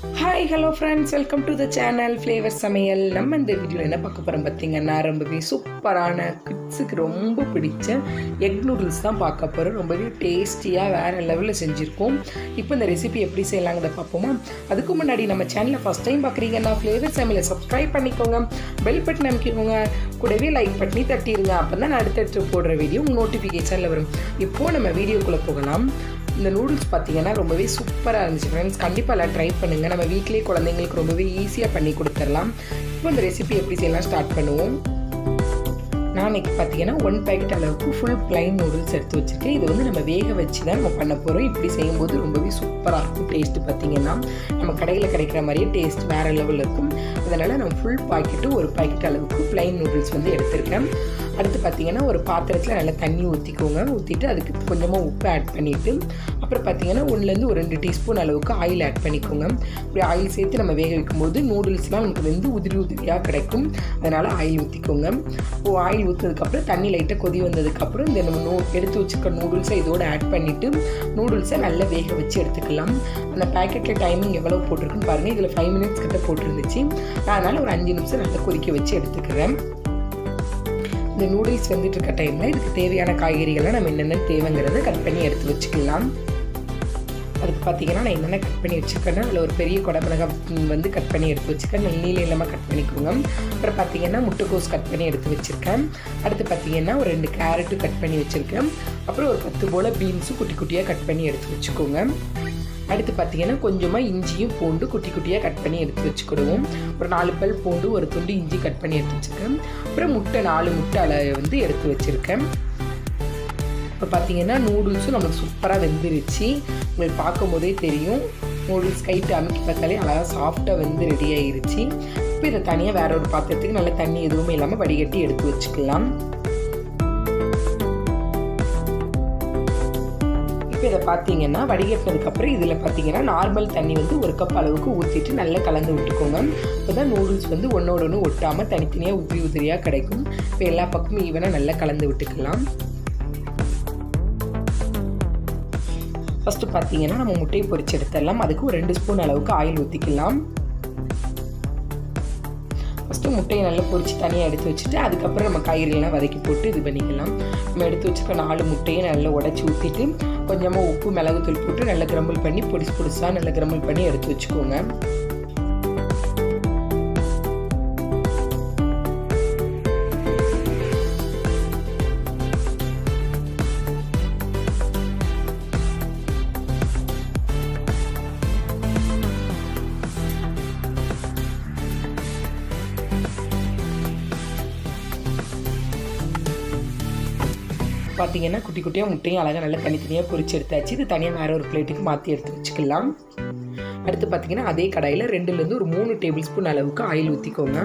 hi hello friends welcome to the channel flavour சமையல் நம்ம இந்த வீடியோவில் என்ன பார்க்க போகிறோம் பார்த்தீங்கன்னா ரொம்பவே சூப்பரான கிட்ஸுக்கு ரொம்ப பிடிச்ச எக் நூடுல்ஸ் தான் பார்க்க போகிறோம் ரொம்பவே டேஸ்டியாக வேறு லெவலில் செஞ்சுருக்கோம் இப்போ இந்த ரெசிபி எப்படி செய்யலாங்கிறத பார்ப்போமா அதுக்கு முன்னாடி நம்ம சேனலை ஃபஸ்ட் டைம் பார்க்குறீங்கன்னா ஃப்ளேவர் சமையலை சப்ஸ்கிரைப் பண்ணிக்கோங்க பெல் பட்டன் அமைக்கிக்கோங்க கூடவே லைக் பண்ணி தட்டிடுங்க அப்போ தான் நான் அடுத்தடுத்து போடுற வீடியோ உங்கள் நோட்டிஃபிகேஷனில் வரும் இப்போது நம்ம வீடியோக்குள்ளே போகலாம் இந்த நூடுல்ஸ் பார்த்தீங்கன்னா ரொம்பவே சூப்பராக இருந்துச்சு ஃப்ரெண்ட்ஸ் கண்டிப்பாக எல்லாம் ட்ரை பண்ணுங்கள் நம்ம வீட்டிலேயே குழந்தைங்களுக்கு ரொம்பவே ஈஸியாக பண்ணி கொடுத்துடலாம் இப்போ இந்த ரெசிபி எப்படி செய்யலாம் ஸ்டார்ட் பண்ணுவோம் நான் இன்னைக்கு பார்த்தீங்கன்னா ஒன் பேக்கெட் அளவுக்கு ஃபுல் பிளைன் நூடுல்ஸ் எடுத்து வச்சுருக்கேன் இது வந்து நம்ம வேக வச்சு தான் நம்ம பண்ண போகிறோம் இப்படி செய்யும்போது ரொம்பவே சூப்பராக இருக்கும் டேஸ்ட்டு பார்த்தீங்கன்னா நம்ம கடையில் கிடைக்கிற மாதிரியே டேஸ்ட் வேறு லெவலில் இருக்கும் அதனால் நம்ம ஃபுல் பாக்கெட்டு ஒரு பாக்கெட் அளவுக்கு பிளைன் நூடுல்ஸ் வந்து எடுத்திருக்கேன் அடுத்து பார்த்தீங்கன்னா ஒரு பாத்திரத்தில் நல்லா தண்ணி ஊற்றிக்கோங்க ஊற்றிட்டு அதுக்கு கொஞ்சமாக உப்பு ஆட் பண்ணிவிட்டு அப்புறம் பார்த்தீங்கன்னா ஒன்றுலேருந்து ஒரு ரெண்டு டீஸ்பூன் அளவுக்கு ஆயில் ஆட் பண்ணிக்கோங்க இப்படி ஆயில் சேர்த்து நம்ம வேக வைக்கும்போது நூடுல்ஸ்லாம் நமக்கு வந்து உதிரி உதிரியாக கிடைக்கும் அதனால் ஆயில் ஊற்றிக்கோங்க ஓ ஆயில் ஊற்றுனதுக்கப்புறம் தண்ணி லைட்டாக கொதி வந்ததுக்கப்புறம் இந்த நம்ம நூ எடுத்து வச்சுருக்க நூடுல்ஸை இதோடு ஆட் பண்ணிவிட்டு நூடுல்ஸை நல்லா வேக வச்சு எடுத்துக்கலாம் அந்த பேக்கெட்டில் டைமிங் எவ்வளோ போட்டிருக்குன்னு பாருங்கள் இதில் ஃபைவ் மினிட்ஸ் கிட்ட போட்டிருந்துச்சு நான் அதனால் ஒரு அஞ்சு நிமிஷம் நல்லா கொதிக்க வச்சு எடுத்துக்கிறேன் இந்த நூடுல்ஸ் வந்துட்டு இருக்க டைமில் இதுக்கு தேவையான காய்கறிகள்லாம் நம்ம என்னென்ன தேவைங்கிறத கட் பண்ணி எடுத்து வச்சுக்கலாம் அதுக்கு பார்த்தீங்கன்னா நான் என்னென்ன கட் பண்ணி வச்சுருக்கேன்னா அதில் ஒரு பெரிய குடமிளகாய் வந்து கட் பண்ணி எடுத்து வச்சுருக்கேன் நெல்லியில் இல்லாமல் கட் பண்ணிக்கோங்க அப்புறம் பார்த்தீங்கன்னா முட்டைக்கோஸ் கட் பண்ணி எடுத்து வச்சுருக்கேன் அடுத்து பார்த்தீங்கன்னா ஒரு ரெண்டு கேரட்டு கட் பண்ணி வச்சுருக்கேன் அப்புறம் ஒரு பத்து போல் பீன்ஸும் குட்டி குட்டியாக கட் பண்ணி எடுத்து வச்சுக்கோங்க அடுத்து பார்த்தீங்கன்னா கொஞ்சமாக இஞ்சியும் பூண்டு குட்டி குட்டியாக கட் பண்ணி எடுத்து வச்சுக்கிடுவோம் ஒரு நாலு பல் பூண்டு ஒரு துண்டு இஞ்சி கட் பண்ணி எடுத்து வச்சுருக்கேன் அப்புறம் முட்டை நாலு முட்டை அளவு வந்து எடுத்து வச்சுருக்கேன் இப்போ பார்த்தீங்கன்னா நூடுல்ஸும் நமக்கு சூப்பராக வெந்துருச்சு உங்களுக்கு பார்க்கும் போதே தெரியும் நூடுல்ஸ் கைட்டு அமுக்கி பார்த்தாலே அழகாக சாஃப்டாக வெந்து ரெடி ஆயிருச்சு இப்போ இதை தனியாக வேற ஒரு பாத்திரத்துக்கு நல்ல தண்ணி எதுவுமே இல்லாமல் வடிகட்டி எடுத்து வச்சுக்கலாம் இப்போ இதை பார்த்தீங்கன்னா வடிகட்டினதுக்கப்புறம் இதில் பார்த்தீங்கன்னா நார்மல் தண்ணி வந்து ஒரு கப் அளவுக்கு ஊற்றிட்டு நல்லா கலந்து விட்டுக்கோங்க இப்போ தான் நூடுல்ஸ் வந்து ஒன்றோட ஒன்று ஒட்டாமல் தனித்தனியாக உதிரி உதிரியாக கிடைக்கும் இப்போ எல்லா பக்கமும் ஈவனாக நல்லா கலந்து விட்டுக்கலாம் ஃபஸ்ட்டு பார்த்தீங்கன்னா நம்ம முட்டையை பொரிச்சு எடுத்துடலாம் அதுக்கு ஒரு ரெண்டு ஸ்பூன் அளவுக்கு ஆயில் ஊற்றிக்கலாம் ஃபஸ்ட்டு முட்டையை நல்லா பொரிச்சு தனியாக எடுத்து வச்சுட்டு அதுக்கப்புறம் நம்ம காய்கறிகள்லாம் வதக்கி போட்டு இது பண்ணிக்கலாம் நம்ம எடுத்து வச்சுருக்க நாலு முட்டையை நல்லா உடச்சி ஊற்றிட்டு கொஞ்சமாக உப்பு மிளகுத்தூள் போட்டு நல்லா கிரம்பிள் பண்ணி பொடிசு பொடிசாக நல்லா கிரம்பிள் பண்ணி எடுத்து வச்சுக்கோங்க பார்த்தீங்கன்னா குட்டி குட்டியாக முட்டையும் அழகாக நல்லா தனித்தனியாக பொரிச்சு எடுத்தாச்சு இது தனியாக வேறு ஒரு பிளேட்டுக்கு மாற்றி எடுத்து வச்சுக்கலாம் அடுத்து பார்த்தீங்கன்னா அதே கடாயில் ரெண்டுலேருந்து ஒரு மூணு டேபிள் ஸ்பூன் அளவுக்கு ஆயில் ஊற்றிக்கோங்க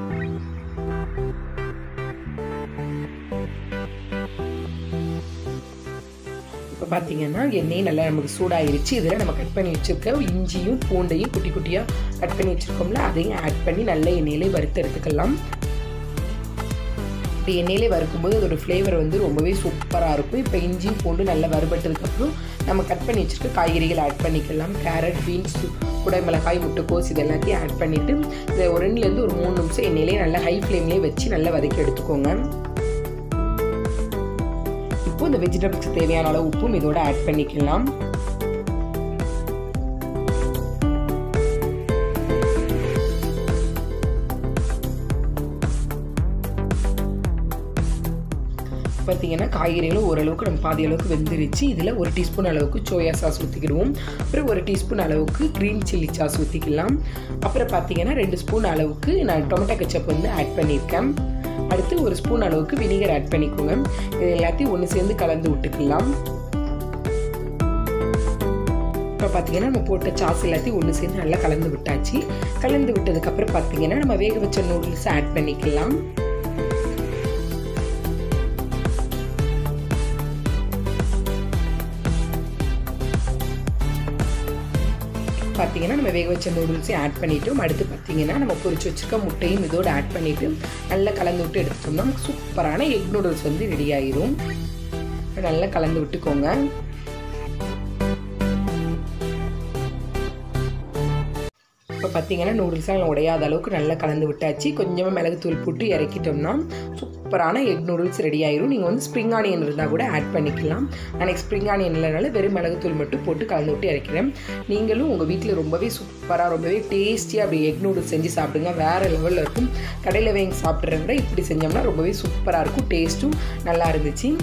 இப்போ பார்த்தீங்கன்னா எண்ணெயும் நல்லா நமக்கு சூடாயிருச்சு இதில் நம்ம கட் பண்ணி வச்சுருக்க இஞ்சியும் பூண்டையும் குட்டி குட்டியாக கட் பண்ணி வச்சுருக்கோம்ல அதையும் ஆட் பண்ணி நல்ல எண்ணெயிலே வறுத்து எடுத்துக்கலாம் இப்போ எண்ணெயிலே வறுக்கும்போது அதோட ஃப்ளேவர் வந்து ரொம்பவே சூப்பராக இருக்கும் இப்போ இஞ்சி பூண்டு நல்லா வறுபட்டதுக்கப்புறம் நம்ம கட் பண்ணி வச்சுருக்க காய்கறிகள் ஆட் பண்ணிக்கலாம் கேரட் பீன்ஸ் குடைமிளகாய் முட்டைக்கோஸ் இது எல்லாத்தையும் ஆட் பண்ணிவிட்டு இதை ஒரு ரெண்டுலேருந்து ஒரு மூணு நிமிஷம் எண்ணெயிலே நல்லா ஹை ஃப்ளேம்லேயே வச்சு நல்லா வதக்கி எடுத்துக்கோங்க இப்போ இந்த வெஜிடபிள்ஸ்க்கு தேவையான அளவு உப்பும் இதோட ஆட் பண்ணிக்கலாம் பார்த்தீங்கன்னா காய்கறிகளும் ஓரளவுக்கு நம்ம பாதி அளவுக்கு வெந்துருச்சு இதில் ஒரு டீஸ்பூன் அளவுக்கு சோயா சாஸ் ஊற்றிக்கிடுவோம் அப்புறம் ஒரு டீஸ்பூன் அளவுக்கு க்ரீன் சில்லி சாஸ் ஊற்றிக்கலாம் அப்புறம் பார்த்தீங்கன்னா ரெண்டு ஸ்பூன் அளவுக்கு நான் டொமேட்டோ கச்சப் வந்து ஆட் பண்ணியிருக்கேன் அடுத்து ஒரு ஸ்பூன் அளவுக்கு வினிகர் ஆட் பண்ணிக்கோங்க இது எல்லாத்தையும் ஒன்று சேர்ந்து கலந்து விட்டுக்கலாம் இப்போ பார்த்தீங்கன்னா நம்ம போட்ட சாஸ் எல்லாத்தையும் ஒன்று சேர்ந்து நல்லா கலந்து விட்டாச்சு கலந்து விட்டதுக்கப்புறம் பார்த்தீங்கன்னா நம்ம வேக வச்ச நூடுல்ஸ் ஆட் பண்ணிக்கலாம் பார்த்தீங்கன்னா நம்ம வேக வச்ச நூடுல்ஸையும் ஆட் பண்ணிவிட்டோம் அடுத்து பார்த்தீங்கன்னா நம்ம பொரிச்சு வச்சுருக்க முட்டையும் இதோடு ஆட் பண்ணிவிட்டு நல்லா கலந்து விட்டு எடுத்துட்டோம்னா சூப்பரான எக் நூடுல்ஸ் வந்து ரெடி ஆயிரும் நல்லா கலந்து விட்டுக்கோங்க இப்போ பார்த்தீங்கன்னா நூடுல்ஸ்லாம் உடையாத அளவுக்கு நல்லா கலந்து விட்டாச்சு கொஞ்சமாக மிளகுத்தூள் போட்டு இறக்கிட்டோம்னா சூப்பரான எக் நூடுல்ஸ் ரெடி ஆயிரும் நீங்கள் வந்து ஸ்ப்ரிங் ஆனியன் இருந்தால் கூட ஆட் பண்ணிக்கலாம் எனக்கு ஸ்ப்ரிங் ஆனியன் இல்லைனால வெறும் மிளகுத்தூள் மட்டும் போட்டு கலந்து விட்டு இறக்கிறேன் நீங்களும் உங்கள் வீட்டில் ரொம்பவே சூப்பராக ரொம்பவே டேஸ்டியாக அப்படி எக் நூடுல்ஸ் செஞ்சு சாப்பிடுங்க வேறு லெவலில் இருக்கும் கடையில் வாங்கி சாப்பிட்றத விட இப்படி செஞ்சோம்னா ரொம்பவே சூப்பராக இருக்கும் டேஸ்ட்டும் நல்லா இருந்துச்சு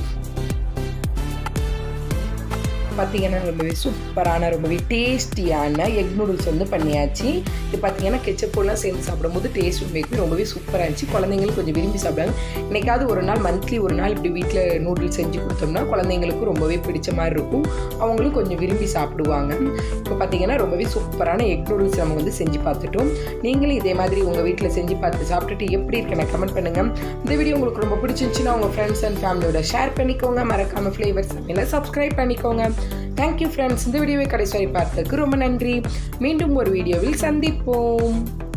பார்த்தீங்கன்னா ரொம்பவே சூப்பரான ரொம்பவே டேஸ்டியான எக் நூடுல்ஸ் வந்து பண்ணியாச்சு இது பார்த்தீங்கன்னா கெச்சப்போலாம் சேர்ந்து சாப்பிடும்போது டேஸ்ட் உண்மைக்கு ரொம்பவே சூப்பராக இருந்துச்சு குழந்தைங்களுக்கு கொஞ்சம் விரும்பி சாப்பிடுவாங்க என்னைக்காவது ஒரு நாள் மந்த்லி ஒரு நாள் இப்படி வீட்டில் நூடுல்ஸ் செஞ்சு கொடுத்தோம்னா குழந்தைங்களுக்கு ரொம்பவே பிடிச்ச மாதிரி இருக்கும் அவங்களும் கொஞ்சம் விரும்பி சாப்பிடுவாங்க இப்போ பார்த்தீங்கன்னா ரொம்பவே சூப்பரான எக் நூடுல்ஸ் நம்ம வந்து செஞ்சு பார்த்துட்டோம் நீங்களும் இதே மாதிரி உங்கள் வீட்டில் செஞ்சு பார்த்து சாப்பிட்டுட்டு எப்படி இருக்குன்னு கமெண்ட் பண்ணுங்கள் இந்த வீடியோ உங்களுக்கு ரொம்ப பிடிச்சிருந்துச்சுன்னா உங்கள் ஃப்ரெண்ட்ஸ் அண்ட் ஃபேமிலியோட ஷேர் பண்ணிக்கோங்க மறக்காமல் ஃப்ளேவர்ஸ் சமையலை சப்ஸ்கிரைப் பண்ணிக்கோங்க தேங்க்யூ ஃப்ரெண்ட்ஸ் இந்த வீடியோவை கடைசி வரை பார்த்ததுக்கு ரொம்ப நன்றி மீண்டும் ஒரு வீடியோவில் சந்திப்போம்